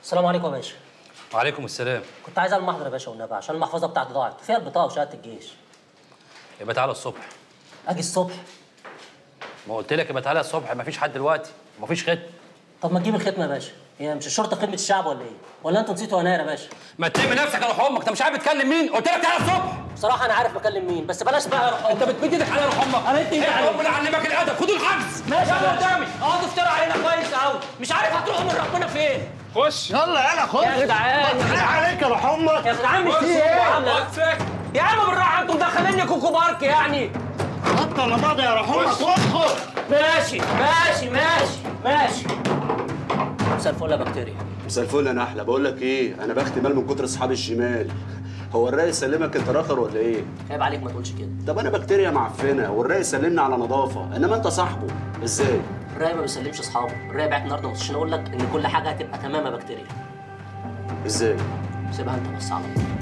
السلام عليكم يا باشا وعليكم السلام كنت عايز اعمل محضر يا باشا والنبي عشان المحفظه بتاعتي ضاعت وفيها البطاقه وشهاده الجيش يبقى تعالى الصبح اجي الصبح ما قلت لك يبقى تعالى الصبح مفيش حد دلوقتي مفيش ختم طب ما تجيب الختمه يا باشا هي مش الشرطه خدمه الشعب ولا ايه ولا انتوا نسيتوا يناير يا باشا ما تلم نفسك يا روح امك انت مش عارف بتكلم مين قلت لك تعالى الصبح بصراحه انا عارف بكلم مين بس بلاش بقى يا روح انت بتمد ايدك على روح امك انا ادي ايدي إيه، عليك. ربنا علمك الادب خدوا الحجز ماشي يا يلا باشا. قدامي اقعدوا افتروا علينا كويس قوي مش عارف هتروحوا من ربنا فين خش يلا يلا خد يا جدعان يا حق جدعان عليك يا روح امك يا جدعان مش دي عامله يا عم بالراحه انتوا مدخليني كوكو بارك يعني بطل ماضي يا روح امك وادخل ماشي ماشي ماشي ماشي مساء الفل يا بكتيريا مساء الفل انا احلى بقول لك ايه انا بختي مال من كتر اصحاب الشمال هو الرئيس سلمك انت راخر ولا ايه عيب عليك ما تقولش كده طب انا بكتيريا معفنه والرئيس سلمني على نظافه انما انت صاحبه ازاي الراي ما بيسلمش اصحابه الراي بعت النهارده عشان اقول لك ان كل حاجه هتبقى تمام يا بكتيريا ازاي سيبها انت بس على طول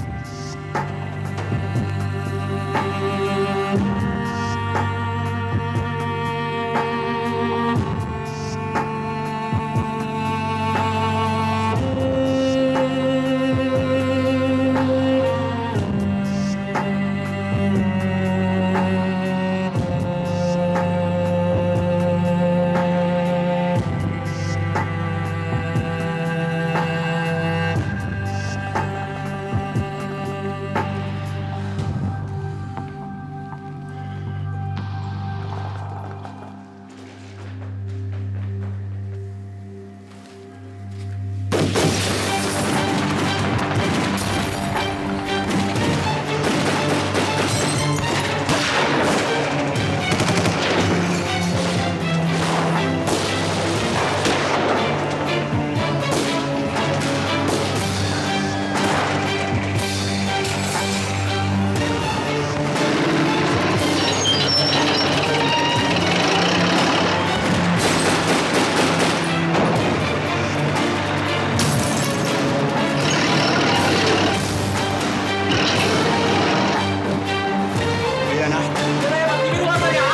يا نحن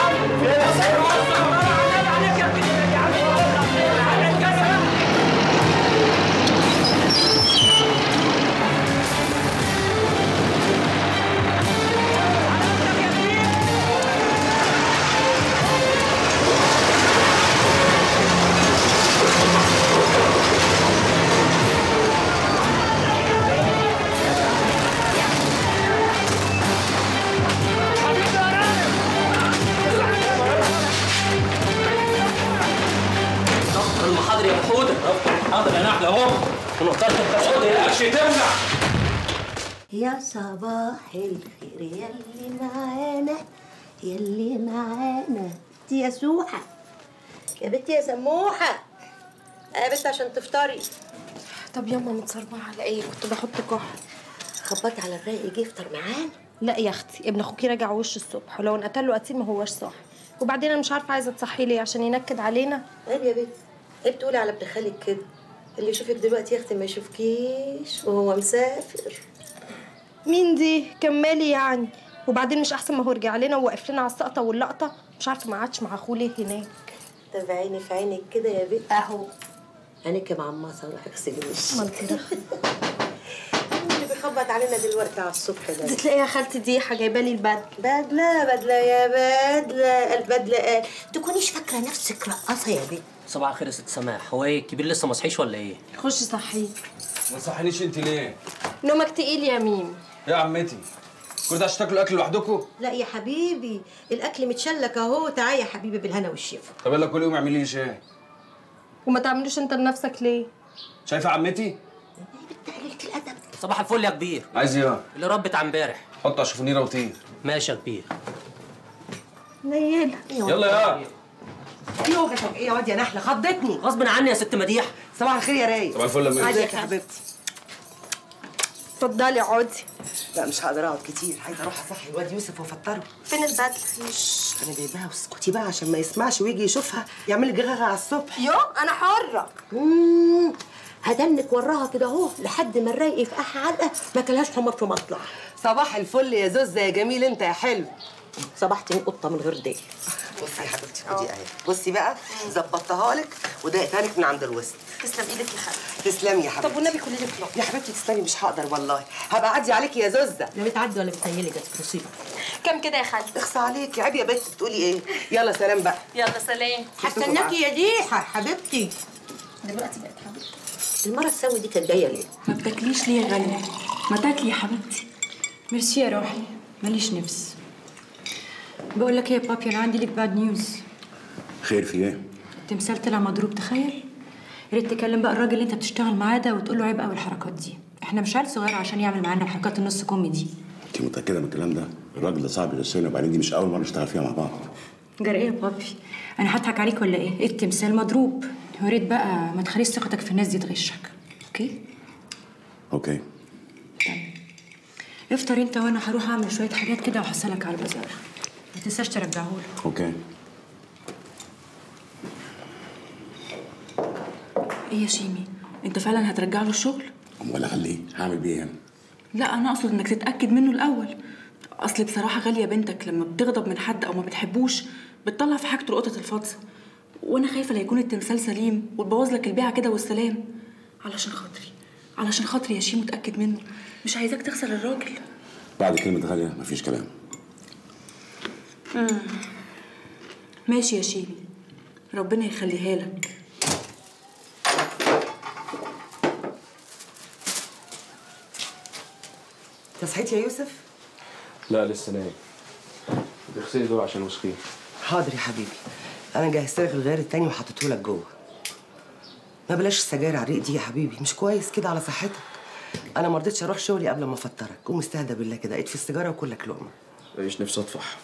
المحاضر يا حوده حاضر يا نحله اهو ونقدر تبقى تقلقش تمنع يا صباح الخير يلي معانا يلي معانا دي يا سوحة يا بنتي يا سموحة يا بنت عشان تفطري طب ياما متصربعة على ايه كنت بحط كحل خبطي على الرايق يجي يفطر معانا لا يا اختي ابن اخوكي راجع وش الصبح ولو انقتل له قتيل ما هوش صاحي وبعدين انا مش عارفه عايزه تصحيه ليه عشان ينكد علينا عيب يا بنت عيب تقولي على ابن خالك كده اللي يشوفك دلوقتي يا اختي ما يشوفكيش وهو مسافر مين دي كمالي يعني وبعدين مش احسن ما هو رجع لنا ووقف لنا على السقطه واللقطه مش عارفه ما عادش مع اخوه ليه هناك طب عيني في عينك كده يا بنت اهو عينك يا معمصه روحي اغسلي ما وشك انت داخله مين اللي بيخبط علينا دلوقتي على الصبح ده دي تلاقيها خالتي ديحه جايبه لي البدله بدلة بدلة يا بدلة البدلة قال تكونيش فاكرة نفسك رقاصة يا بنت صباح الخير يا ست سماح هو ايه الكبير لسه ما صحيش ولا ايه خش صحيه ما تصحينيش انت ليه؟ نومك تقيل يا ميم يا عمتي كل ده عشان تاكلوا اكل لوحدكم؟ لا يا حبيبي الأكل متشلك أهو تعالى يا حبيبي بالهنا والشفا طب يلا كل يوم اعملي لي شاي وما تعملوش انت لنفسك ليه شايفه عمتي؟ قليلة الأدب صباح الفل يا كبير عايز ايه؟ اللي ربت عن امبارح حط على شوفونيره وطير ماشي يا كبير نيله يلا يا يوجا طب ايه يا واد يا نحله خضتني غصب عني يا ست مديح صباح الخير يا رايق طبعا الفل لما ازيك يا حبيبتي اتفضلي اقعدي لا مش هقدر اقعد كتير عايزه اروح اصحي الواد يوسف وافطره فين البدله انا جايباها واسكتي بقى عشان ما يسمعش ويجي يشوفها يعمل لي جغاغه على الصبح يو انا حره مم، هدنك وراها كده اهو لحد ما الرايق يفقعها علقة ما كلهاش حمر في مطلع صباح الفل يا زوزة يا جميل انت يا حلو صبحت من قطه من غير ديل بصي يا حبيبتي خدي اهي بصي بقى ظبطتها لك ودقتها لك من عند الوسط تسلم ايدك يا حبيبتي تسلمي يا حبيبتي طب والنبي كل لك لقمه يا حبيبتي تسلمي مش هقدر والله هبقى اعدي عليكي يا زوزه لا بتعدي ولا بتهيلي جت مصيبه كم كده يا خالتي اخصى عليكي عيب يا بنت بتقولي ايه يلا سلام بقى يلا سلام هستناكي يا ديحه حبيبتي دلوقتي بقت حبيبتي المره السوي دي كانت جايه ليه ما بتاكليش ليه يا غالية؟ ما تاكلي يا حبيبتي ميرسي يا روحي ماليش نفس بقول لك ايه يا بابي انا عندي لك باد نيوز خير في ايه؟ التمثال طلع مضروب تخيل يا ريت تكلم بقى الراجل اللي انت بتشتغل معاه ده وتقول له عيب قوي الحركات دي احنا مش عيال صغيره عشان يعمل معانا الحركات النص كومي دي انت متاكده من الكلام ده؟ الراجل ده صعب يغشنا وبعدين دي مش اول مره نشتغل فيها مع بعض جرى ايه يا بابي انا هضحك عليك ولا ايه التمثال مضروب يا ريت بقى ما تخليش ثقتك في الناس دي تغشك اوكي اوكي افطر انت وانا هروح اعمل شويه حاجات كده وهحصلك على البازار ما تنساش ترجعهولي اوكي ايه يا شيمي انت فعلا هترجع له الشغل امال اخليه هعمل بيه ايه يعني؟ لا انا اقصد انك تتاكد منه الاول اصل بصراحه غاليه بنتك لما بتغضب من حد او ما بتحبوش بتطلع في حاجته القطط الفاطسه وانا خايفه لا يكون التمثال سليم وتبوظ لك البيعه كده والسلام علشان خاطري علشان خاطري يا شيمو اتاكد منه مش عايزاك تخسر الراجل بعد كلمه غاليه مفيش كلام ماشي يا شيمي ربنا يخليها لك انت صحيت يا يوسف لا لسه نايم تغسلي دول عشان وسخين حاضر يا حبيبي انا جهزت لك الغيار التاني وحطيته لك جوه ما بلاش السجاير على الريق دي يا حبيبي مش كويس كده على صحتك انا ما رضيتش اروح شغلي قبل ما افطرك قوم استهدى بالله كده اطفي السيجاره وكلك لقمه ماليش نفسي اطفح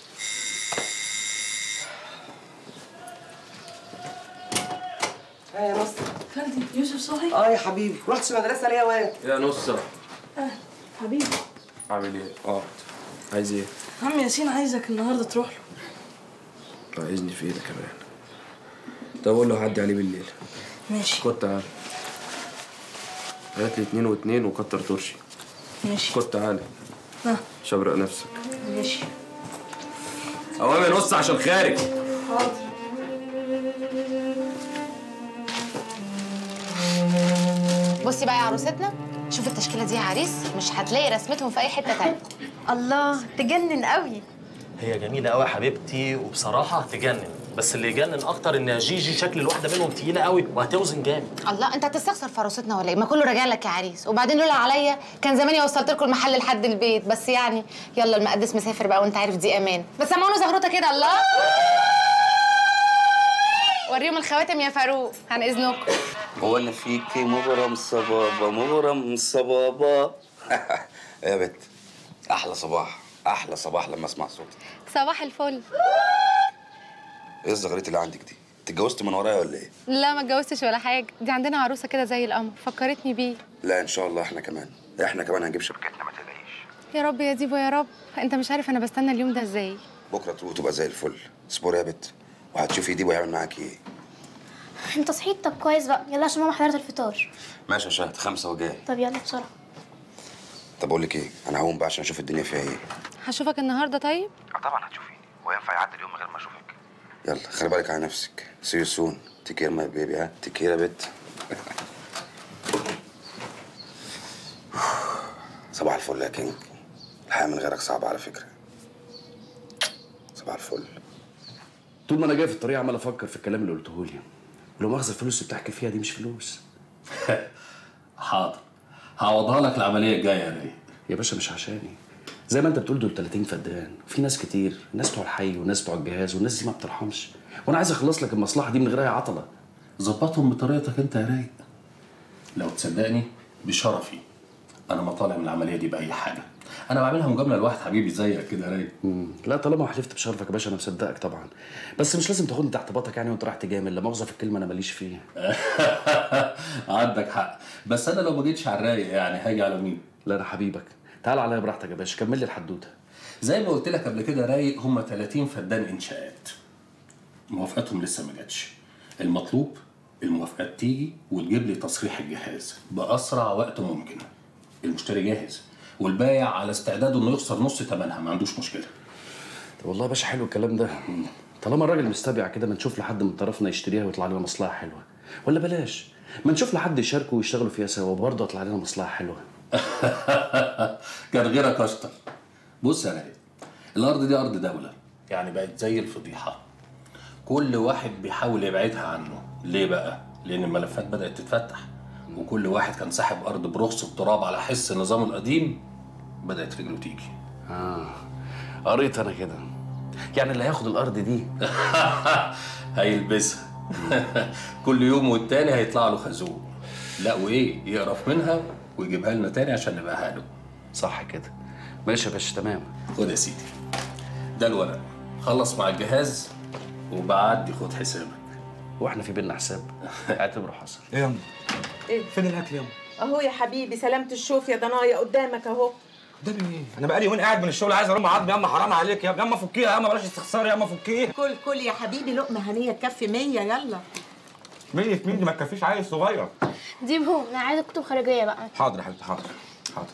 ها يا نص خالتي يوسف صاحي اه يا حبيبي رحتش المدرسه ليه يا واد يا نصة حبيبي عامل ايه؟ اقعد عايز ايه؟ عم ياسين عايزك النهارده تروح له عايزني في ايه ده كمان؟ طب اقول له هعدي عليه بالليل ماشي خد تعالى هات لي اتنين واتنين وكتر ترشي ماشي خد تعالى ها شبرق نفسك ماشي اوامر يا نص عشان خارج بصي بقى يا عروستنا شوف التشكيله دي يا عريس مش هتلاقي رسمتهم في اي حته تانية الله تجنن قوي هي جميله قوي يا حبيبتي وبصراحه تجنن بس اللي يجنن اكتر ان جيجي شكل الواحده منهم تقيله قوي وهتوزن جامد الله انت هتستخسر في عروستنا ولا ايه ما كله راجع لك يا عريس وبعدين لولا عليا كان زماني وصلت لكم المحل لحد البيت بس يعني يلا المقدس مسافر بقى وانت عارف دي امان بس سمعونا زغروطه كده الله وريهم الخواتم يا فاروق عن اذنكم هو انا فيكي مغرم صبابة مغرم صبابة إيه يا بت احلى صباح احلى صباح لما اسمع صوتك صباح الفل ايه الزغريت اللي عندك دي انت اتجوزت من ورايا ولا ايه لا ما اتجوزتش ولا حاجه دي عندنا عروسه كده زي القمر فكرتني بيه لا ان شاء الله احنا كمان احنا كمان هنجيب شبكتنا ما تقلقيش يا رب يا ديبو يا رب انت مش عارف انا بستنى اليوم ده ازاي بكره تروح تبقى زي الفل اصبري يا بت وهتشوفي ديبو هيعمل معاكي ايه انت صحيت طب كويس بقى يلا عشان ماما حضرت الفطار ماشي يا شهد خمسة وجاي طب يلا بسرعه طب اقول لك ايه انا هقوم بقى عشان اشوف الدنيا فيها ايه هشوفك النهارده طيب طبعا هتشوفيني هو ينفع يعدي اليوم من غير ما اشوفك يلا خلي بالك على نفسك سي يو سون تكير ماي بيبي ها تكير يا بت صباح الفل يا كينج الحياة من غيرك صعبة على فكرة صباح الفل طول ما انا جاي في الطريق عمال افكر في الكلام اللي قلته لي ولو مؤاخذه الفلوس اللي بتحكي فيها دي مش فلوس حاضر هعوضها لك العمليه الجايه يا رايق يا باشا مش عشاني زي ما انت بتقول دول 30 فدان في ناس كتير ناس بتوع الحي وناس بتوع الجهاز والناس دي ما بترحمش وانا عايز اخلص لك المصلحه دي من غير اي عطله ظبطهم بطريقتك انت يا رايق لو تصدقني بشرفي انا ما طالع من العمليه دي باي حاجه انا بعملها مجامله لواحد حبيبي زيك كده يا رايق مم. لا طالما حلفت بشرفك يا باشا انا مصدقك طبعا بس مش لازم تاخدني تحت باطك يعني وانت رايح تجامل لا مؤاخذه في الكلمه انا ماليش فيها عندك حق بس انا لو ما جيتش على الرايق يعني هاجي على مين لا انا حبيبك تعال عليا براحتك يا باشا كمل لي الحدوته زي ما قلت لك قبل كده رايق هم 30 فدان انشاءات موافقتهم لسه ما جاتش المطلوب الموافقات تيجي وتجيب لي تصريح الجهاز باسرع وقت ممكن المشتري جاهز والبايع على استعداد انه يخسر نص ثمنها ما عندوش مشكله طب والله يا باشا حلو الكلام ده طالما الراجل مستبيع كده ما نشوف لحد من طرفنا يشتريها ويطلع لنا مصلحه حلوه ولا بلاش ما نشوف لحد يشاركوا ويشتغلوا فيها سوا وبرضه يطلع لنا مصلحه حلوه كان غيرك اشطر بص يا رايق الارض دي ارض دوله يعني بقت زي الفضيحه كل واحد بيحاول يبعدها عنه ليه بقى لان الملفات بدات تتفتح وكل واحد كان ساحب ارض برخص التراب على حس النظام القديم بدات رجله تيجي اه قريت انا كده يعني اللي هياخد الارض دي هيلبسها كل يوم والتاني هيطلع له خازوق لا وايه يقرف منها ويجيبها لنا تاني عشان نبقى له صح كده ماشي يا باشا تمام خد يا سيدي ده الورق خلص مع الجهاز وبعدي خد حسابك واحنا في بينا حساب اعتبره حصل ايه يا ايه فين الاكل يا أم؟ اهو يا حبيبي سلامة الشوف يا ضنايا قدامك اهو ده ايه انا بقالي يومين قاعد من الشغل عايز ارم عظمي يا اما حرام عليك يا اما فكيها يا اما بلاش استخسار يا اما فكيها كل كل يا حبيبي لقمة هنية تكفي مية يلا مية مين دي ما تكفيش عيل صغير ديبهم انا عايزه كتب خارجيه بقى حاضر يا حبيبتي حاضر حاضر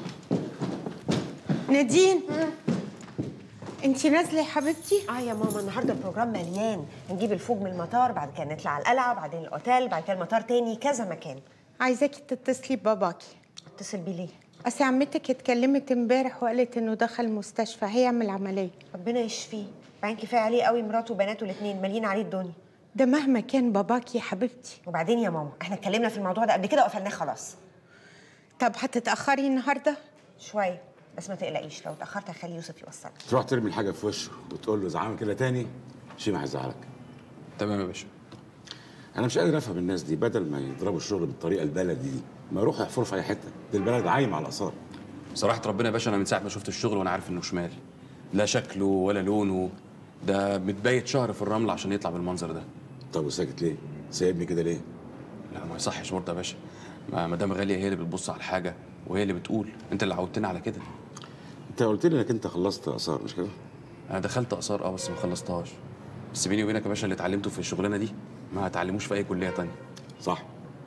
نادين انت نازله يا حبيبتي اه يا ماما النهارده البروجرام مليان هنجيب الفوج من المطار بعد كده نطلع على القلعه بعدين الاوتيل بعد كده المطار تاني كذا مكان عايزاكي تتصلي بباباكي اتصل بيه ليه اصل عمتك اتكلمت امبارح وقالت انه دخل مستشفى هيعمل عمليه ربنا يشفيه بعدين كفايه عليه قوي مراته وبناته الاثنين مالين عليه الدنيا ده مهما كان باباكي يا حبيبتي وبعدين يا ماما احنا اتكلمنا في الموضوع ده قبل كده وقفلناه خلاص طب هتتاخري النهارده شويه بس ما تقلقيش لو اتاخرت هخلي يوسف يوصلك تروح ترمي الحاجه في وشه وتقول له اذا عمل كده تاني شيء هيزعلك تمام يا باشا انا مش قادر افهم الناس دي بدل ما يضربوا الشغل بالطريقه البلدي دي ما يروحوا يحفروا في اي حته دي البلد عايمه على الاثار صراحة ربنا يا باشا أنا من ساعة ما شفت الشغل وأنا عارف إنه شمال لا شكله ولا لونه ده متبيت شهر في الرمل عشان يطلع بالمنظر ده طب وساكت ليه؟ سايبني كده ليه؟ لا ما يصحش برضه يا باشا ما مدام غالية هي اللي بتبص على الحاجة وهي اللي بتقول أنت اللي عودتنا على كده انت قلت لي انك انت خلصت اثار مش كده؟ أنا دخلت آثار أه بس ما خلصتهاش بس بيني وبينك يا باشا اللي اتعلمته في الشغلانة دي ما هتعلموش في أي كلية تانية صح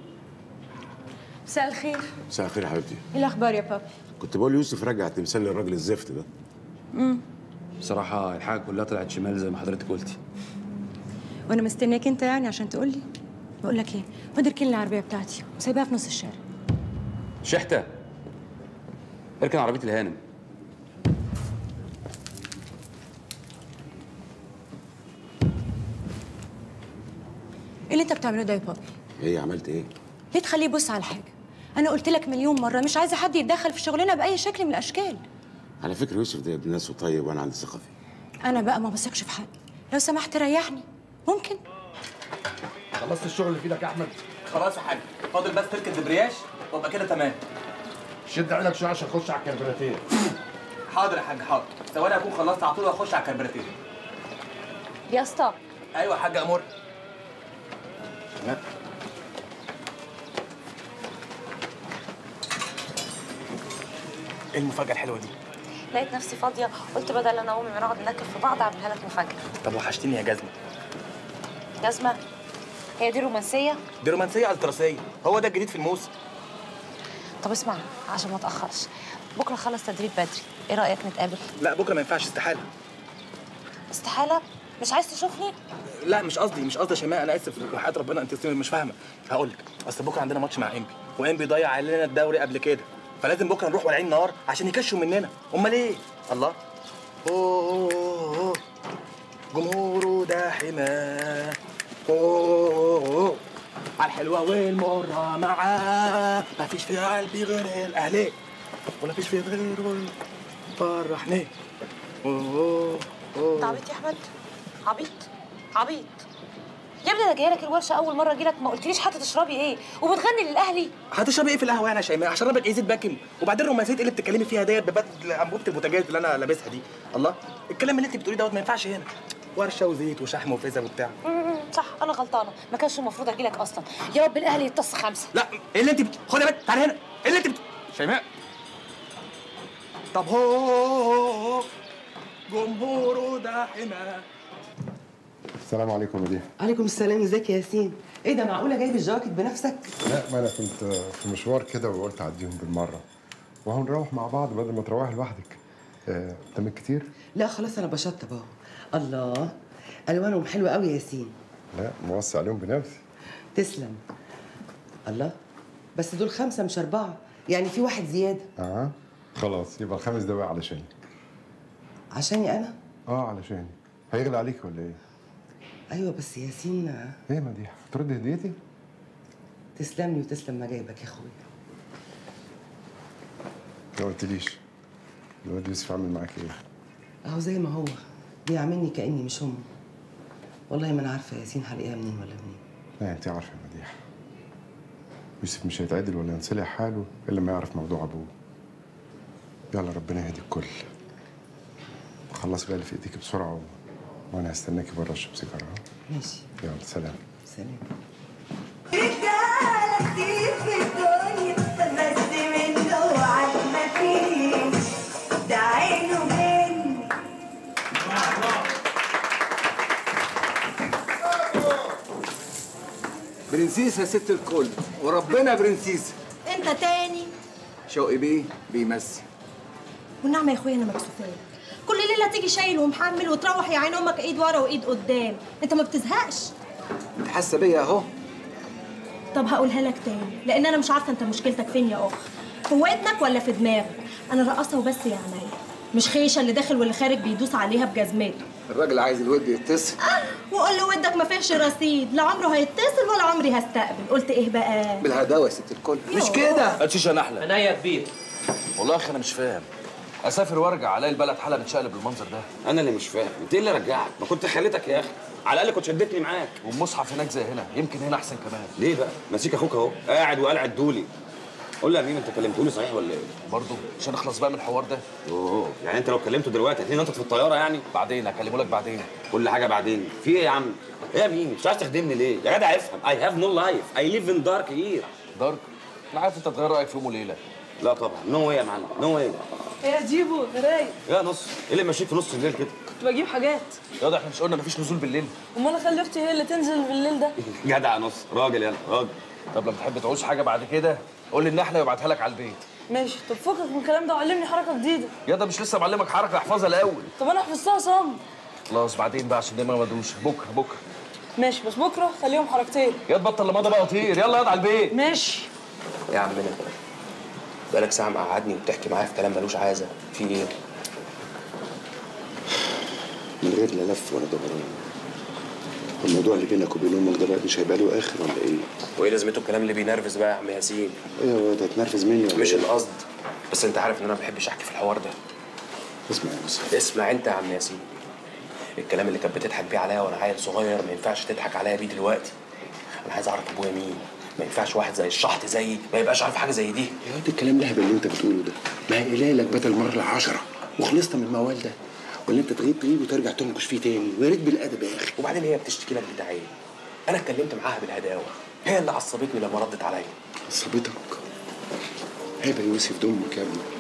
مساء الخير مساء الخير يا حبيبتي ايه الاخبار يا بابي كنت بقول يوسف رجع تمثال للراجل الزفت ده امم بصراحة الحاجة كلها طلعت شمال زي ما حضرتك قلتي وانا مستنياك انت يعني عشان تقول لي بقول لك ايه خد اركن لي العربيه بتاعتي وسايباها في نص الشارع شحتة اركن عربية الهانم ايه اللي انت بتعمله ده يا بابي ايه عملت ايه؟ ليه تخليه يبص على حاجه انا قلت لك مليون مره مش عايزه حد يتدخل في شغلنا باي شكل من الاشكال على فكره يوسف ده ابن ناس وطيب وانا عندي ثقه فيه انا بقى ما بثقش في حد لو سمحت ريحني ممكن خلصت الشغل اللي في ايدك يا احمد خلاص يا حاج فاضل بس تركب دبرياج وابقى كده تمام شد عينك شويه عشان اخش على الكربراتير حاضر يا حاج حاضر ثواني اكون خلصت على طول واخش على الكربراتير يا اسطى ايوه يا حاج امور ايه المفاجاه الحلوه دي لقيت نفسي فاضيه قلت بدل انا وامي نقعد ناكل في بعض اعملها لك مفاجاه طب وحشتني يا جزمه جزمه هي دي رومانسيه دي رومانسيه التراسيه هو ده الجديد في الموسم طب اسمع عشان ما اتاخرش بكره خلص تدريب بدري ايه رايك نتقابل لا بكره ما ينفعش استحاله استحاله مش عايز تشوفني لا مش قصدي مش قصدي يا شيماء انا اسف وحياه ربنا انت مش فاهمه هقول لك اصل بكره عندنا ماتش مع انبي وانبي ضيع علينا الدوري قبل كده فلازم بكره نروح والعين نار عشان يكشوا مننا امال ايه الله أوه أوه أوه. جمهوره ده حماه أوه على الحلوه والمره معاه مفيش في قلبي غير الاهلي ولا فيش في غيره فرحني أوه أوه. انت عبيط يا احمد عبيط عبيط يا ابني انا جايه لك الورشه اول مره اجي لك ما قلتليش حتى تشربي ايه وبتغني للاهلي هتشربي ايه في القهوه يعني يا شيماء عشان ربك ايه زيت باكن وبعدين رومانسيه ايه اللي بتتكلمي فيها ديت ببدل انبوبه البوتاجاز اللي انا لابسها دي الله الكلام اللي انت بتقوليه دوت ما ينفعش هنا ورشه وزيت وشحم وفيزا وبتاع مم، صح انا غلطانه ما كانش المفروض اجي لك اصلا يا رب الاهلي يتص خمسه لا ايه اللي انت بت... خد يا بنت تعالي هنا ايه اللي انت بت... شيماء طب هو هو هو جمهوره ده حماه السلام عليكم يا دي عليكم السلام ازيك يا ياسين ايه ده معقوله جايب الجاكيت بنفسك لا ما انا كنت في مشوار كده وقلت اعديهم بالمره وهنروح مع بعض بدل ما تروحي لوحدك آه، قدامك كتير؟ لا خلاص انا بشطب اهو الله الوانهم حلوه قوي يا ياسين لا موصي عليهم بنفسي تسلم الله بس دول خمسه مش اربعه يعني في واحد زياده اه خلاص يبقى الخمس دقايق علشاني عشاني انا اه علشاني هيغلى عليك ولا ايه؟ ايوه بس ياسين ايه مديحه ترد هديتي؟ تسلم لي وتسلم ما جايبك يا اخويا ما قلتليش الواد يوسف عامل معاك ايه؟ اهو زي ما هو بيعاملني كاني مش امه والله ما انا عارفه ياسين هلاقيها منين ولا منين لا انت عارفه يا مديحه يوسف مش هيتعدل ولا ينصلح حاله الا ما يعرف موضوع ابوه يلا ربنا يهدي الكل خلص بقى اللي في ايديك بسرعه و... وانا هستناكي بره اشرب سيجاره ها؟ ماشي يلا سلام سلام رجالة كتير في الدنيا بس منه عنا فيش ده عينه مني برنسيسة ست الكل وربنا برنسيسة انت تاني شوقي بيه بيمثل والنعمه يا اخويا انا مكسوفاك كل ليله تيجي شايل ومحمل وتروح يا عين امك ايد ورا وايد قدام انت ما بتزهقش انت حاسة بيا اهو طب هقولها لك تاني لان انا مش عارفه انت مشكلتك فين يا اخ في ودنك ولا في دماغك انا رقاصه وبس يا عينيا مش خيشه اللي داخل واللي خارج بيدوس عليها بجزمته الراجل عايز الود يتصل وقول له ودك ما فيهش رصيد لا عمره هيتصل ولا عمري هستقبل قلت ايه بقى بالهداوة يا ست الكل مش كده. هاتشيش يا نحله انا يا كبير والله يا اخي انا مش فاهم اسافر وارجع الاقي البلد حالها متشقلب بالمنظر ده انا اللي مش فاهم انت ايه اللي رجعك ما كنت خليتك يا اخي على الاقل كنت شدتني معاك والمصحف هناك زي هنا يمكن هنا احسن كمان ليه بقى ماسك اخوك اهو قاعد وقلع الدولي قول لي يا ميم انت كلمتوني صحيح ولا ايه برضه عشان اخلص بقى من الحوار ده اوه يعني انت لو كلمته دلوقتي هتلاقيني نطت في الطياره يعني بعدين هكلمه لك بعدين كل حاجه بعدين في ايه يا عم ايه يا ميم مش عايز تخدمني ليه يا جدع افهم اي هاف نو لايف اي ليف ان دارك هير دارك انا عارف انت تغير رايك في يوم وليله لا طبعا نو واي يا معلم نو واي يا جيبو رايق يا نص ايه اللي ماشيك في نص الليل كده كنت بجيب حاجات يا ده احنا مش قلنا مفيش نزول بالليل امال اخلي اختي هي اللي تنزل بالليل ده جدع يا نص راجل يلا راجل طب لما تحب تعوز حاجه بعد كده قول لي النحله وابعتها لك على البيت ماشي طب فكك من الكلام ده وعلمني حركه جديده يا ده مش لسه معلمك حركه احفظها الاول طب انا حفظتها صم خلاص بعدين بقى عشان دايما مدروشه بكره بكره ماشي بس بكره خليهم حركتين يا تبطل لمضه بقى وطير يلا يلا على البيت ماشي يا عمنا بقالك ساعة مقعدني وبتحكي معايا في كلام ملوش عازة في ايه؟ من غير لا لف ولا دوران الموضوع اللي بينك وبين امك ده بقى مش هيبقى له اخر ولا ايه؟ وايه لازمته الكلام اللي بينرفز بقى يا عم ياسين؟ ايه يا واد هتنرفز مني ولا مش إيه؟ القصد بس انت عارف ان انا ما بحبش احكي في الحوار ده اسمع يا يوسف اسمع انت يا عم ياسين الكلام اللي كانت بتضحك بيه عليا وانا عيل صغير ما ينفعش تضحك عليا بيه دلوقتي انا عايز اعرف ابويا مين ما ينفعش واحد زي الشحط زيي ما يبقاش عارف حاجه زي دي يا واد الكلام الهبل اللي انت بتقوله ده ما هي قليلك بدل مره العشرة وخلصت من الموال ده ولا انت تغيب تغيب وترجع تنكش فيه تاني ويا ريت بالادب يا اخي وبعدين هي بتشتكي لك بتاع ايه انا اتكلمت معاها بالهداوه هي اللي عصبتني لما ردت عليا عصبتك عيب يا يوسف دمك يا ابني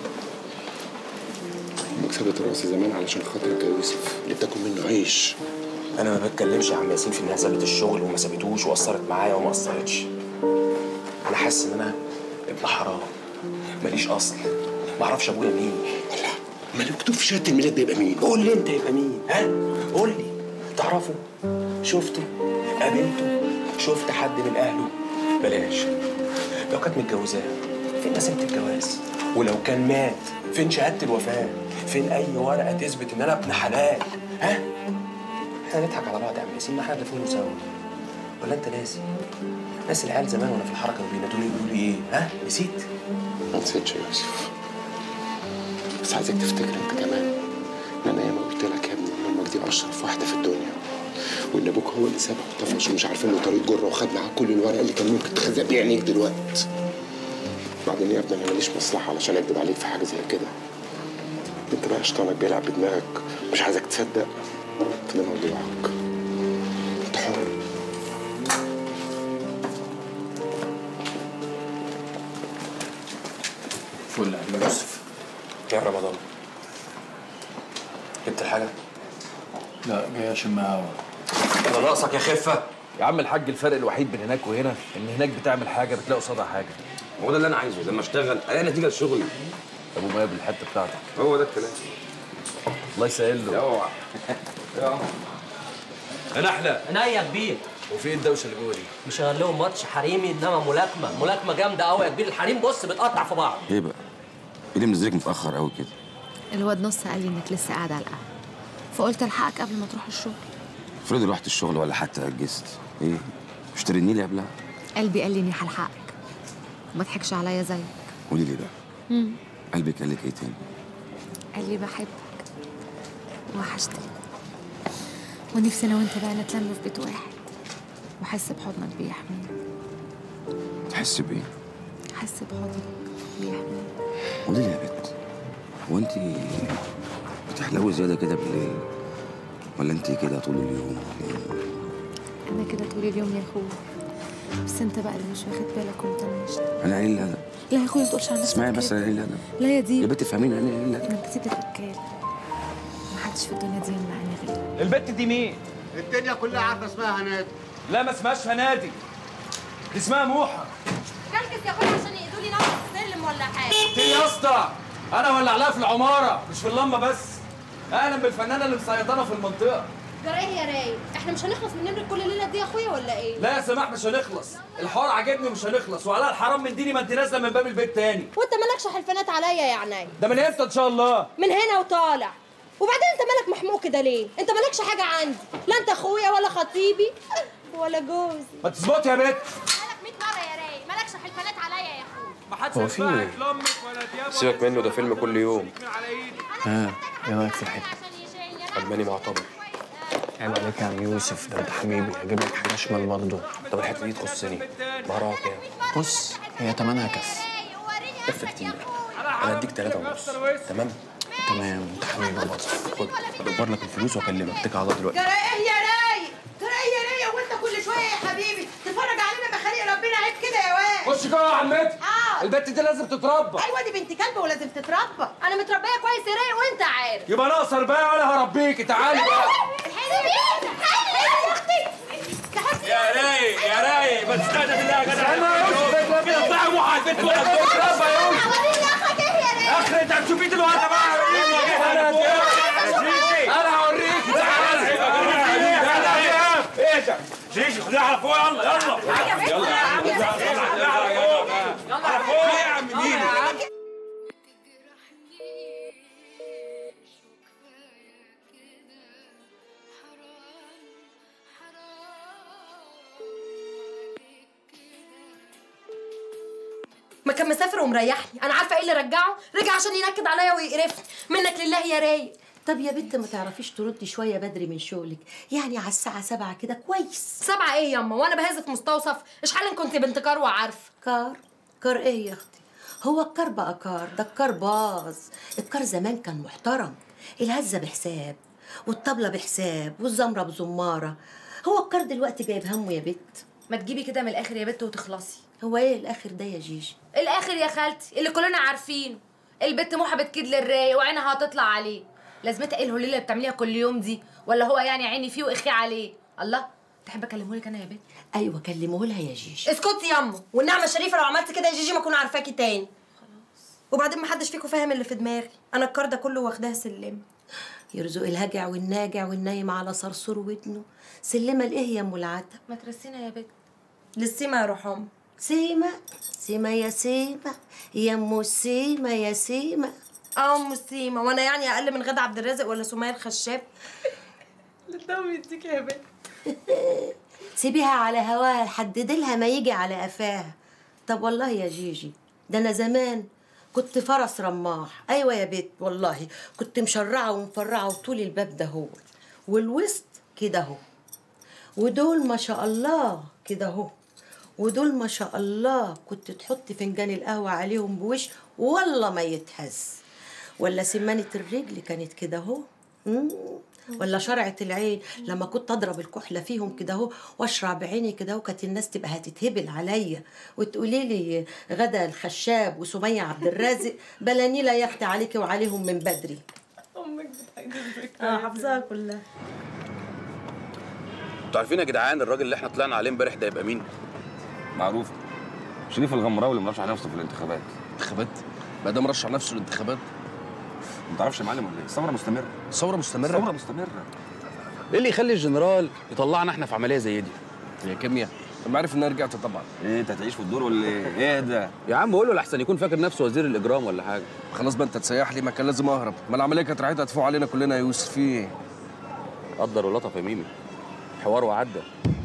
امك سابت راسي زمان علشان خاطرك يا يوسف اللي بتاكل منه عيش انا ما بتكلمش يا عم ياسين في انها سابت الشغل وما سابتوش وقصرت معايا وما قصرتش انا حاسس ان انا ابن حرام ماليش اصل ما اعرفش ابويا مين ما اللي مكتوب في شهاده الميلاد ده يبقى مين؟ قول لي انت يبقى مين ها قول لي تعرفه شفته قابلته شفت حد من اهله بلاش لو كانت متجوزاه فين رسيمه الجواز ولو كان مات فين شهاده الوفاه فين اي ورقه تثبت ان انا ابن حلال ها احنا نضحك على بعض يا عم ياسين ما احنا دافنين سوا ولا انت ناسي ناس العيال زمان وانا في الحركه كانوا بينادوني يقولوا لي ايه ها نسيت ما نسيتش يا يوسف بس عايزك تفتكر انت كمان ان انا ياما قلت لك يا ابني ان امك دي اشرف واحده في الدنيا وان ابوك هو اللي سابها وطفش ومش عارفين له طريق جره وخد معاه كل الورق اللي كان ممكن تخزق بيه عينيك دلوقتي بعدين يا ابني انا ماليش مصلحه علشان اكدب عليك في حاجه زي كده انت بقى شيطانك بيلعب بدماغك مش عايزك تصدق فده موضوعك انت حر فل يا عم يوسف يا رمضان جبت الحاجه لا جاي اشم هوا انا ناقصك يا خفه يا عم الحاج الفرق الوحيد بين هناك وهنا ان هناك بتعمل حاجه بتلاقي قصادها حاجه هو ده اللي انا عايزه لما اشتغل الاقي نتيجه لشغلي ابو مايا بالحته بتاعتك هو ده الكلام الله يسهل له اوعى انا احلى انا يا كبير وفي الدوشه اللي جوه دي مشغل لهم ماتش حريمي انما ملاكمه ملاكمه جامده قوي يا كبير الحريم بص بتقطع في بعض ايه بقى؟ ايه اللي منزلك متاخر قوي كده؟ الواد نص قال لي انك لسه قاعده على القهوه فقلت الحقك قبل ما تروح الشغل افرضي رحت الشغل ولا حتى اجزت ايه؟ مش ترني لي قبلها؟ قلبي قال لي اني هلحقك وما تضحكش عليا زيك قولي لي بقى مم. قلبك قال لك ايه تاني؟ قال لي بحبك وحشتني ونفسي انا وانت بقى نتلم في بيت واحد واحس بحضنك بيحميني تحس بايه؟ احس بحضنك بيحميني قولي لي يا بت هو انت بتحلوي زياده كده بالليل ولا انت كده طول اليوم انا كده طول اليوم يا اخويا بس انت بقى اللي مش واخد بالك ومطنشت انا قليل الادب لا يا اخويا ما تقولش على نفسك اسمعي كده. بس انا قليل الادب لا يا دي يا بت فهميني انا قليل الادب انا كتبت الوكاله محدش في الدنيا دي يمنعني غيرك البت دي مين؟ الدنيا كلها عارفه اسمها هنادي لا ما اسمهاش فنادي دي اسمها موحة كلكس يا اخويا عشان يقدوا لي نقص السلم ولا حاجه تي يا اسطى انا ولع لها في العمارة مش في اللمبة بس اهلا بالفنانة اللي مسيطرة في المنطقة جرى ايه يا رايق احنا مش هنخلص من نمرة كل ليله دي يا اخويا ولا ايه لا يا سماح مش هنخلص الحوار عاجبني ومش هنخلص وعلى الحرام من ديني ما انت نازلة من باب البيت تاني وانت مالكش حلفانات عليا يا عيني ده من امتى ان شاء الله من هنا وطالع وبعدين انت مالك محموق كده ليه انت مالكش حاجه عندي لا انت اخويا ولا خطيبي ولا جوزي ما تظبطي يا بت مالك 100 مره يا رايق مالكش حلفانات عليا يا اخويا ما حدش هو في هيسمعك ايه؟ لامك ولا دياب سيبك منه ده فيلم كل يوم ها ايه رايك في الحته؟ الماني معتبر عيب عليك يا عم يوسف ده انت حبيبي اجيب لك حاجه شمال برضه طب الحته دي تخصني بهرها كام؟ بص هي تمنها كف كف كتير انا اديك تلاته ونص تمام؟ تمام انت حبيبي برضه خد هدبر لك الفلوس واكلمك اتكل على الله دلوقتي جرى ايه يا رايق جرى ايه يا رايق وانت كل شويه يا حبيبي تتفرج علينا بخلق ربنا عيب كده يا واد خش جوه يا عمتي اه البت دي لازم تتربى ايوه دي بنت كلب ولازم تتربى انا متربيه كويس يا رايق وانت عارف يبقى ناقصر بقى ولا هربيكي تعالي بقى يا رايق يا رايق ما تستهدى بالله يا جدع انا يا يوسف كده اطلعي موحى البيت كلها تتربى يا يوسف اخر انت هتشوفي دلوقتي بقى انا انا هوريك تعالى ايه ده جيجي خديها على فوق يلا يلا يلا يلا على فوق يا عم مين ما كان مسافر ومريحني انا عارفه ايه اللي رجعه رجع عشان ينكد عليا ويقرفني منك لله يا رايق طب يا بنت ما تعرفيش تردي شويه بدري من شغلك يعني على الساعه سبعة كده كويس سبعة ايه ياما وانا بهز في مستوصف ايش حالا كنت بنت كار وعارفه كار كار ايه يا اختي هو الكار بقى كار ده الكار باظ الكار زمان كان محترم الهزه بحساب والطبله بحساب والزمره بزماره هو الكار دلوقتي جايب همه يا بت ما تجيبي كده من الاخر يا بت وتخلصي هو ايه الاخر ده يا جيجي الاخر يا خالتي اللي كلنا عارفينه البت موحه بتكيد للرايق وعينها هتطلع عليه لازمتها ايه الهليله اللي بتعمليها كل يوم دي ولا هو يعني عيني فيه واخي عليه الله تحب اكلمه لك انا يا بت ايوه كلمه لها يا جيجي اسكتي ياما والنعمه الشريفه لو عملت كده يا جيجي ما اكون عارفاكي تاني وبعدين ما حدش فيكم فاهم اللي في دماغي انا الكار ده كله واخداها سلم يرزق الهجع والناجع والنايم على صرصور ودنه سلمه لايه يا ام العتب ما ترسينا يا بت للسيما يا روح امي سيما سيما يا سيما يا ام سيما يا سيما اه ام سيما وانا يعني اقل من غدا عبد الرازق ولا سمية الخشاب للدم يديك يا بت سيبيها على هواها لحد ديلها ما يجي على قفاها طب والله يا جيجي ده انا زمان كنت فرس رماح ايوه يا بيت والله كنت مشرعه ومفرعه وطول الباب ده هو والوسط كده اهو ودول ما شاء الله كده اهو ودول ما شاء الله كنت تحطي فنجان القهوه عليهم بوش والله ما يتهز ولا سمانه الرجل كانت كده اهو مم. ولا شرعة العين لما كنت اضرب الكحله فيهم كده اهو واشرع بعيني كده اهو كانت الناس تبقى هتتهبل عليا وتقولي لي غدا الخشاب وسميه عبد الرازق بلانيلا يا اختي عليكي وعليهم من بدري امك بتعيد الذكرى اه حافظاها كلها انتوا عارفين يا جدعان الراجل اللي احنا طلعنا عليه امبارح ده يبقى مين؟ معروف شريف الغمراوي اللي مرشح نفسه في الانتخابات انتخابات؟ بقى ده مرشح نفسه للانتخابات ما تعرفش يا معلم ولا ايه الثوره مستمره ثوره مستمره الثوره مستمره ايه اللي يخلي الجنرال يطلعنا احنا في عمليه زي دي يا كيمياء طب عارف ان انا رجعت طبعا ايه انت هتعيش في الدور ولا ايه ايه ده يا عم قول له لحسن يكون فاكر نفسه وزير الاجرام ولا حاجه خلاص بقى انت تسيح لي ما كان لازم اهرب ما العمليه كانت رايحه تدفع علينا كلنا يا يوسف في ايه قدر ولطف يا ميمي حوار وعدى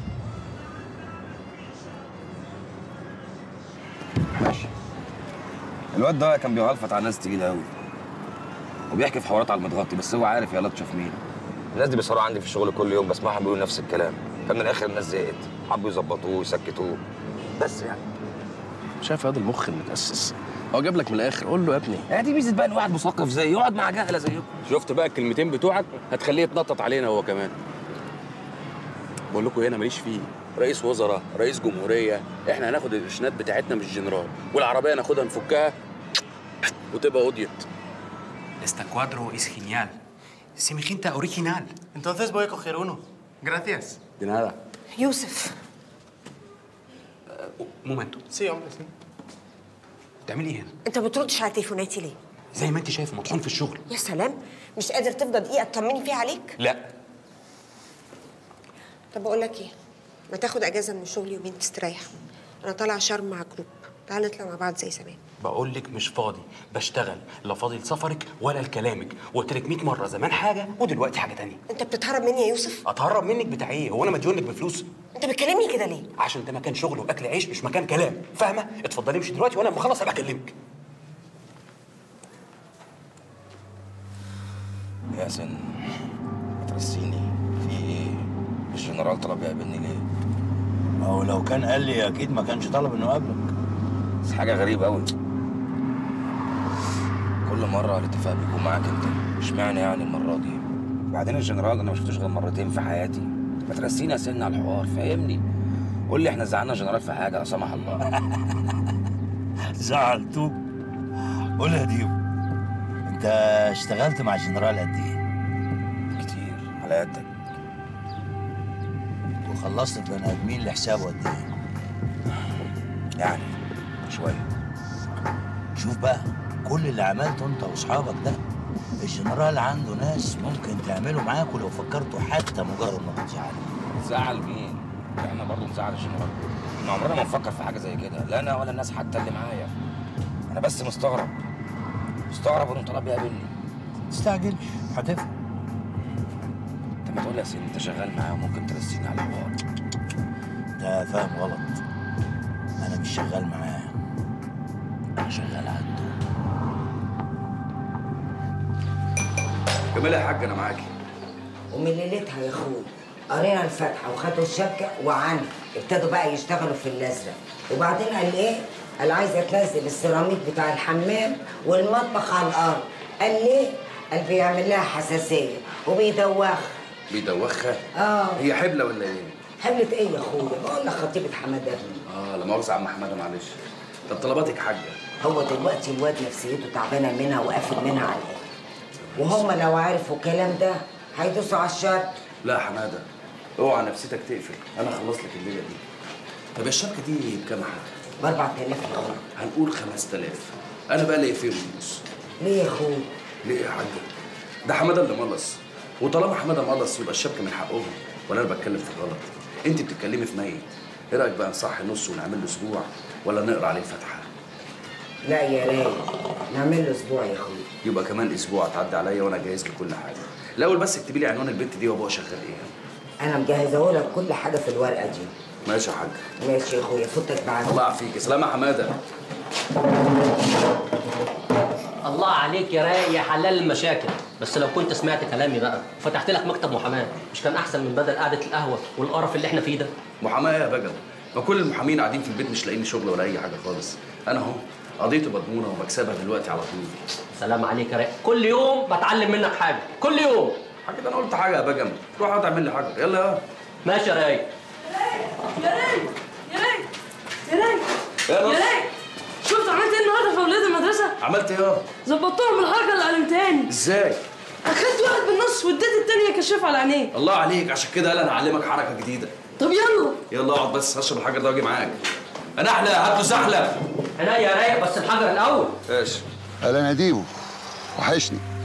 ماشي الواد ده كان بيغلفط على ناس تقيله قوي وبيحكي في حوارات على المتغطي بس هو عارف يا لطشة مين الناس دي بيصاروا عندي في الشغل كل يوم بسمعهم بيقولوا نفس الكلام فمن الاخر الناس زهقت حبوا يظبطوه ويسكتوه بس يعني شايف هذا المخ المتاسس هو جاب لك من الاخر قول له يا ابني يعني دي ميزه بقى ان واحد مثقف زي يقعد مع جهله زيكم شفت بقى الكلمتين بتوعك هتخليه يتنطط علينا هو كمان بقول لكم إيه، انا ماليش فيه رئيس وزراء رئيس جمهوريه احنا هناخد القرشنات بتاعتنا من الجنرال والعربيه ناخدها نفكها وتبقى قضيت Este cuadro es genial. Semejante original. Entonces voy a coger uno. Gracias. De nada. يوسف Un momento. Sí, hombre, sí. بتعملي ايه هنا؟ انت ما بتردش على تليفوناتي ليه زي ما انت شايف مطحون في الشغل. يا سلام مش قادر تفضل دقيقه تطمني فيها عليك لا طب اقول لك ايه ما تاخد اجازه من الشغل يومين تستريح انا طالعه شرم مع جروب تعال نطلع مع بعض زي زمان بقول لك مش فاضي بشتغل لا فاضي لسفرك ولا لكلامك وقلت لك 100 مره زمان حاجه ودلوقتي حاجه تانية انت بتتهرب مني يا يوسف اتهرب منك بتاع ايه هو انا مديون لك بفلوس انت بتكلمني كده ليه عشان ده مكان شغل واكل عيش مش مكان كلام فاهمه اتفضلي امشي دلوقتي وانا لما اخلص هبقى اكلمك يا سن ترسيني في ايه الجنرال طلب يقابلني ليه ما هو لو كان قال لي اكيد ما كانش طلب انه يقابلك بس حاجه غريبه قوي كل مره الاتفاق بيكون معاك انت اشمعنى يعني المره دي وبعدين الجنرال انا ما شفتوش غير مرتين في حياتي ما ترسيني يا سن على الحوار فاهمني قول لي احنا زعلنا جنرال في حاجه لا سمح الله زعلتوك قول يا ديو انت اشتغلت مع الجنرال قد ايه؟ كتير على قدك وخلصت البني ادمين لحسابه قد ايه؟ يعني شويه شوف بقى كل اللي عملته انت واصحابك ده الجنرال عنده ناس ممكن تعملوا معاكوا لو فكرتوا حتى مجرد انكم تزعلوا زعل مين؟ احنا برضه نزعل الجنرال احنا عمرنا ما نفكر في حاجه زي كده لا انا ولا الناس حتى اللي معايا انا بس مستغرب مستغرب انه طلب يقابلني تستعجلش هتفهم انت ما تقول لي يا سيدي انت شغال معاه وممكن ترسيني على الحوار انت فاهم غلط انا مش شغال معاه انا شغال عنده جمال يا حاج انا معاكي ومن ليلتها يا اخوي قرينا الفاتحه وخدوا الشبكه وعنا ابتدوا بقى يشتغلوا في الازرق وبعدين قال ايه؟ قال عايزه تنزل السيراميك بتاع الحمام والمطبخ على الارض قال ليه؟ قال بيعمل لها حساسيه وبيدوخ بيدوخها اه هي حبلة ولا ايه؟ حملة ايه يا اخويا؟ بقول لك خطيبة حماده ابني اه لا مؤاخذة يا عم حماده معلش طب طلباتك حاجة هو دلوقتي الواد نفسيته تعبانه منها وقافل منها على الاخر وهم لو عرفوا الكلام ده هيدوسوا على الشر لا يا حماده اوعى نفسيتك تقفل انا خلص لك الليله دي طب الشبكه دي بكام يا حاج؟ ب 4000 يا اخويا هنقول 5000 انا بقى ليا فيهم فلوس ليه يا اخويا؟ ليه يا حاج؟ ده حماده اللي ملص وطالما حماده ملص يبقى الشبكه من حقهم ولا انا بتكلم في غلط انت بتتكلمي في ميت ايه رايك بقى نصحي نص ونعمل له اسبوع ولا نقرا عليه الفاتحه لا يا رايق نعمل له اسبوع يا اخويا يبقى كمان اسبوع تعدي عليا وانا جاهز لكل حاجه الاول بس اكتبي لي عنوان البنت دي وابوها شغال ايه انا مجهزه لك كل حاجه في الورقه دي ماشي يا حاج ماشي يا اخويا فوتك بعد الله يعافيك سلام يا حماده الله عليك يا رايق يا حلال المشاكل بس لو كنت سمعت كلامي بقى وفتحت لك مكتب محاماه مش كان احسن من بدل قعده القهوه والقرف اللي احنا فيه ده محاماه يا بجل ما كل المحامين قاعدين في البيت مش لاقيين شغل ولا اي حاجه خالص انا اهو قضيتي مضمونه وبكسبها دلوقتي على طول سلام عليك يا رايق كل يوم بتعلم منك حاجه كل يوم حاجه انا قلت حاجه يا بجم روح اقعد اعمل لي حاجه يلا يا ماشي يا رايق يا رايق يا رايق يا رايق يا يا نص. رايق شفت عملت ايه النهارده في اولاد المدرسه؟ عملت ايه يا ظبطتهم الحركه اللي علمتهاني ازاي اخدت واحد بالنص واديت التانية كشاف على عينيه الله عليك عشان كده قال انا اعلمك حركه جديده طب يلا يلا اقعد بس هشرب الحجر ده واجي معاك انا احلى هات له زحله انا يا رايق بس الحجر الاول ماشي اهلا يا ديبو وحشني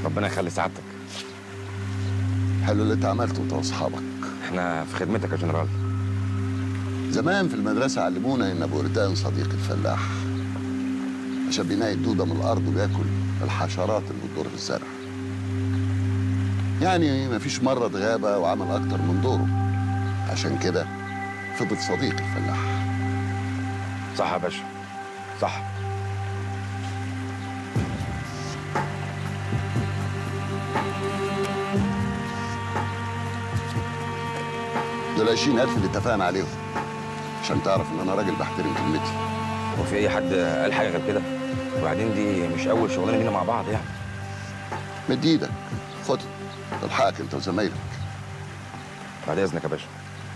ربنا يخلي سعادتك حلو اللي انت عملته انت واصحابك احنا في خدمتك يا جنرال زمان في المدرسة علمونا إن أبو ردان صديق الفلاح عشان بينقي الدودة من الأرض وبياكل الحشرات اللي بتدور في الزرع يعني مفيش مرة غابة وعمل أكتر من دوره عشان كده فضل صديق الفلاح صح يا باشا صح دول 20000 اللي اتفقنا عليهم عشان تعرف إن أنا راجل بحترم كلمتي هو في اي حد قال حاجه غير كده وبعدين دي مش اول شغلانه لينا مع بعض يعني مد إيدك خد تلحقك أنت وزمايلك بعد اذنك يا باشا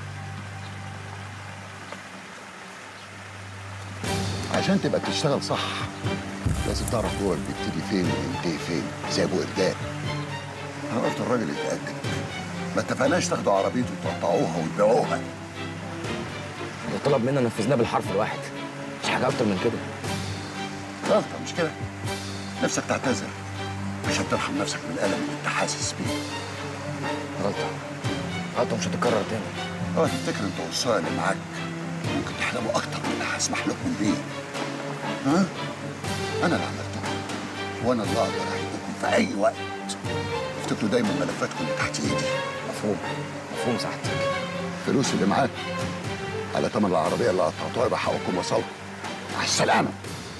عشان تبقى بتشتغل صح لازم تعرف جوه بيبتدي فين وينتهي فين زي ابو اردان انا قلت الراجل يتاكد ما اتفقناش تاخدوا عربيته وتقطعوها وتبيعوها اللي طلب منا نفذناه بالحرف الواحد مش حاجه اكتر من كده غلطه مش كده نفسك تعتذر عشان ترحم نفسك من الالم اللي انت حاسس بيه غلطه غلطه مش هتتكرر تاني اه تفتكر انت والصايع اللي معاك ممكن تحلموا اكتر من اللي هسمح لكم بيه ها انا اللي عملته وانا اللي اقدر احبكم في اي وقت افتكروا دايما ملفاتكم اللي تحت ايدي مفهوم مفهوم سعادتك الفلوس اللي معاك على تمن العربيه اللي قطعتوها يبقى حقكم وصلكم مع السلامه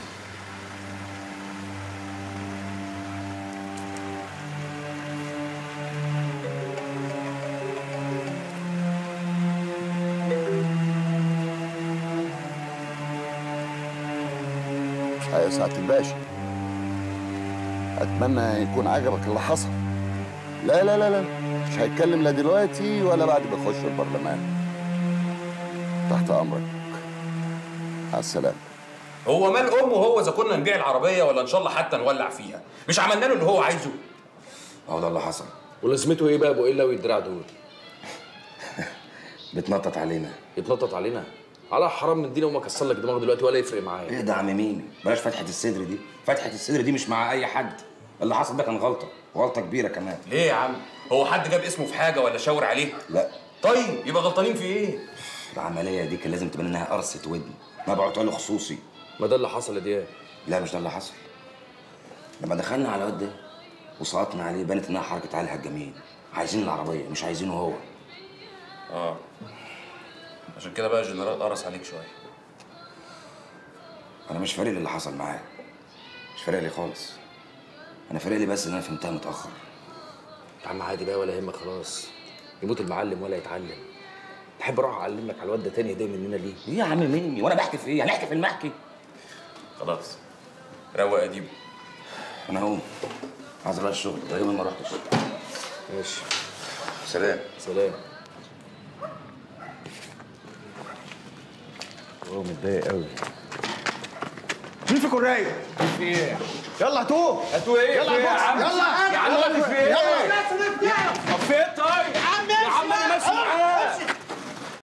يا سعادة الباشا أتمنى يكون عجبك اللي حصل لا لا لا لا مش هيتكلم لا دلوقتي ولا بعد ما يخش البرلمان تحت أمرك مع السلامة هو مال امه هو اذا كنا نبيع العربيه ولا ان شاء الله حتى نولع فيها مش عملنا له اللي هو عايزه هو ده اللي حصل ولازمته ايه بقى ابو الا والدراع دول بتنطط علينا يتنطط علينا على حرام من دينا وما كسر لك دماغه دلوقتي ولا يفرق معايا ايه ده يا عم مين بلاش فتحه الصدر دي فتحه الصدر دي مش مع اي حد اللي حصل ده كان غلطه وغلطه كبيره كمان ليه يا عم هو حد جاب اسمه في حاجه ولا شاور عليه لا طيب يبقى غلطانين في ايه العمليه دي كان لازم تبان انها قرصه ودن مبعوت له خصوصي ما ده اللي حصل يا دياب لا مش ده اللي حصل لما دخلنا على الواد ده وسقطنا عليه بانت انها حركه علي الجميل عايزين العربيه مش عايزينه هو اه عشان كده بقى الجنرال قرص عليك شويه انا مش فارق لي اللي حصل معاه مش فارق لي خالص انا فارق لي بس ان انا فهمتها متاخر يا عم عادي بقى ولا يهمك خلاص يموت المعلم ولا يتعلم تحب اروح اعلم لك على الواد ده تاني هديه مننا ليه ايه يا عم مني وانا بحكي في ايه هنحكي في المحكي خلاص روق يا ديبو انا هقوم عايز اروح الشغل تقريبا ما رحتش ماشي سلام سلام هو متضايق قوي مين فيكم رايق؟ في ايه؟ يلا هاتوه هاتوه ايه؟ يلا في ايه يا يا عم؟ بص يلا